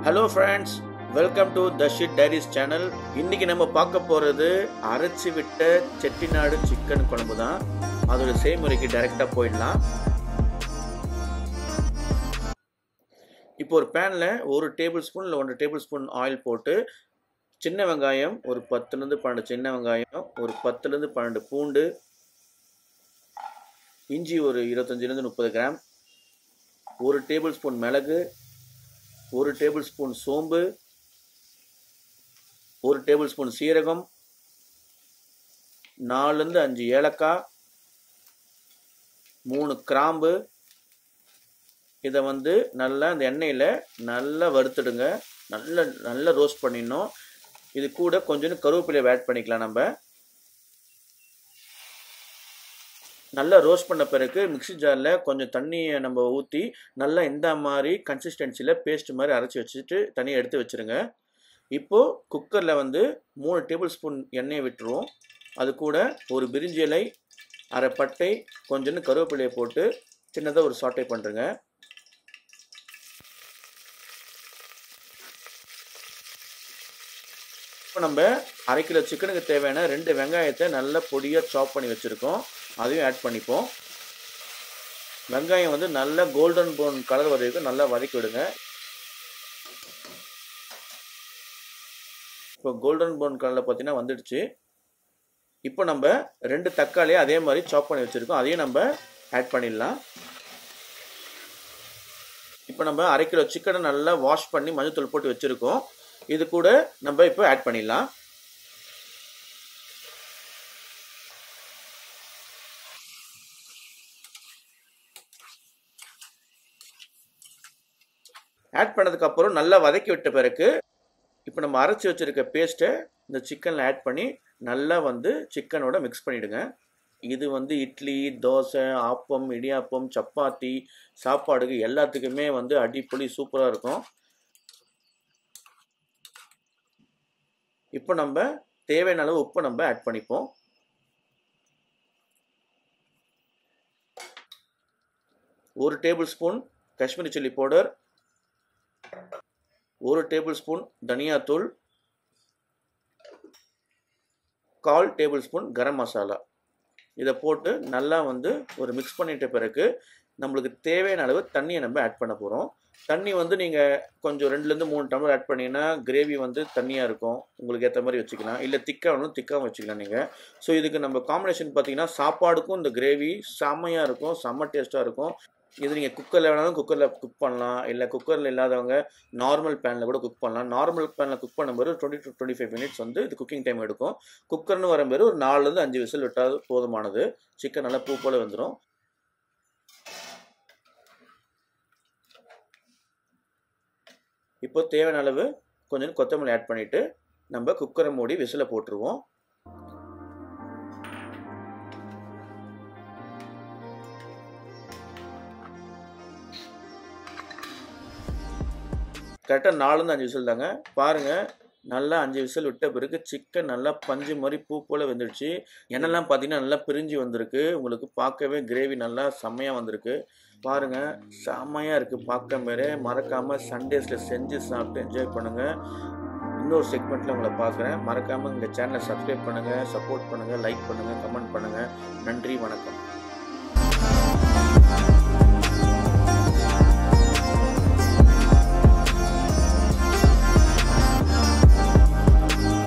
hello friends welcome to the shit diaries channel இன்னைக்கு நம்ம பார்க்க போகிறது அரைச்சி விட்ட செட்டிநாடு சிக்கன் குழம்பு தான் அதோட செய்முறைக்கு டைரெக்டாக போயிடலாம் இப்போ ஒரு பேனில் ஒரு டேபிள் ஸ்பூன் இல்லை ஒன்றரை டேபிள் ஸ்பூன் ஆயில் போட்டு சின்ன வெங்காயம் ஒரு பத்துலேருந்து பன்னெண்டு சின்ன வெங்காயம் ஒரு பத்துலேருந்து பன்னெண்டு பூண்டு இஞ்சி ஒரு இருபத்தஞ்சிலேருந்து முப்பது கிராம் ஒரு டேபிள் ஸ்பூன் மிளகு ஒரு டேபிள் ஸ்பூன் சோம்பு ஒரு டேபிள் ஸ்பூன் சீரகம் நாலுலேருந்து அஞ்சு ஏலக்காய் மூணு கிராம்பு இதை வந்து நல்லா அந்த எண்ணெயில் நல்லா வறுத்துடுங்க நல்ல நல்லா ரோஸ்ட் பண்ணிடணும் இது கூட கொஞ்சோண்டு கருவேப்பிலையை ஆட் பண்ணிக்கலாம் நம்ம நல்லா ரோஸ்ட் பண்ண பிறகு மிக்ஸி ஜாரில் கொஞ்சம் தண்ணியை நம்ம ஊற்றி நல்லா இந்த மாதிரி கன்சிஸ்டன்சியில் பேஸ்ட் மாதிரி அரைச்சி வச்சுட்டு தனியாக எடுத்து வச்சுருங்க இப்போது குக்கரில் வந்து மூணு டேபிள் ஸ்பூன் எண்ணெயை விட்டுருவோம் அது கூட ஒரு பிரிஞ்சி இலை அரை பட்டை கொஞ்சோண்டு கருவேப்பிலையை போட்டு சின்னதாக ஒரு சாட்டை பண்ணுறங்க இப்போ நம்ம அரை கிலோ சிக்கனுக்கு தேவையான ரெண்டு வெங்காயத்தை நல்லா பொடியாக சாப் பண்ணி வச்சுருக்கோம் அதையும் ஆட் பண்ணிப்போம் வெங்காயம் வந்து நல்லா கோல்டன் ப்ரௌன் கலர் வரைக்கும் நல்லா வதக்கி விடுங்க இப்போ கோல்டன் ப்ரௌன் கலரில் பார்த்தீங்கன்னா வந்துடுச்சு இப்போ நம்ம ரெண்டு தக்காளியை அதே மாதிரி சாப் பண்ணி வச்சுருக்கோம் அதையும் நம்ம ஆட் பண்ணிடலாம் இப்போ நம்ம அரை கிலோ சிக்கனை நல்லா வாஷ் பண்ணி மஞ்சத்தூள் போட்டு வச்சுருக்கோம் இது கூட நம்ம இப்போ ஆட் பண்ணிடலாம் ஆட் பண்ணதுக்கப்புறம் நல்லா வதக்கி விட்ட பிறகு இப்போ நம்ம அரைச்சி வச்சுருக்க பேஸ்ட்டை இந்த சிக்கனில் ஆட் பண்ணி நல்லா வந்து சிக்கனோட மிக்ஸ் பண்ணிவிடுங்க இது வந்து இட்லி தோசை ஆப்பம் இடியாப்பம் சப்பாத்தி சாப்பாடுக்கு எல்லாத்துக்குமே வந்து அடிப்பொலி சூப்பராக இருக்கும் இப்போ நம்ம தேவையான அளவு உப்பு நம்ம ஆட் பண்ணிப்போம் ஒரு tablespoon Kashmiri chilli powder ஒரு டேபிள் ஸ்பூன் தனியாத்தூள் கால் டேபிள் ஸ்பூன் கரம் மசாலா இதை போட்டு நல்லா வந்து ஒரு மிக்ஸ் பண்ணிட்ட பிறகு நம்மளுக்கு தேவையான அளவு தண்ணியை நம்ம ஆட் பண்ண போகிறோம் தண்ணி வந்து நீங்கள் கொஞ்சம் ரெண்டுலேருந்து மூணு டம்ளர் ஆட் பண்ணிங்கன்னா கிரேவி வந்து தண்ணியாக இருக்கும் உங்களுக்கு ஏற்ற மாதிரி வச்சுக்கலாம் இல்லை திக்காக வேணும் திக்காகவும் வச்சுக்கலாம் நீங்கள் ஸோ இதுக்கு நம்ம காம்பினேஷன் பார்த்தீங்கன்னா சாப்பாடுக்கும் இந்த கிரேவி செம்மையாக இருக்கும் செம்ம டேஸ்ட்டாக இருக்கும் இது நீங்கள் குக்கரில் வேணாலும் குக்கரில் குக் பண்ணலாம் இல்லை குக்கரில் இல்லாதவங்க நார்மல் பேனில் கூட குக் பண்ணலாம் நார்மல் பேனில் குக் பண்ணும்போது twenty to twenty five minutes வந்து இது குக்கிங் டைம் எடுக்கும் குக்கர்னு வரும்போது ஒரு நாலுலேருந்து அஞ்சு விசில் விட்டால் போதுமானது சிக்கன் நல்லா பூ போல் வந்துடும் இப்போ தேவையான அளவு கொஞ்சம் கொத்தமல்லி ஆட் பண்ணிவிட்டு நம்ம குக்கரை மூடி விசிலை போட்டுருவோம் கரெக்டாக நாலுலேருந்து அஞ்சு விசில் தாங்க பாருங்கள் நல்லா அஞ்சு விசில் விட்ட பிறகு சிக்கன் நல்லா பஞ்சு மாதிரி பூ போல் வந்துடுச்சு எண்ணெய்லாம் பார்த்தீங்கன்னா நல்லா பிரிஞ்சு வந்திருக்கு உங்களுக்கு பார்க்கவே கிரேவி நல்லா செம்மையாக வந்திருக்கு பாருங்கள் செம்மையாக இருக்குது பார்க்க மாரி மறக்காமல் சண்டேஸில் செஞ்சு சாப்பிட்டு என்ஜாய் பண்ணுங்கள் இன்னொரு செக்மெண்ட்டில் உங்களை பார்க்குறேன் மறக்காமல் இந்த சேனலை சப்ஸ்கிரைப் பண்ணுங்கள் சப்போர்ட் பண்ணுங்கள் லைக் பண்ணுங்கள் கமெண்ட் பண்ணுங்கள் நன்றி வணக்கம்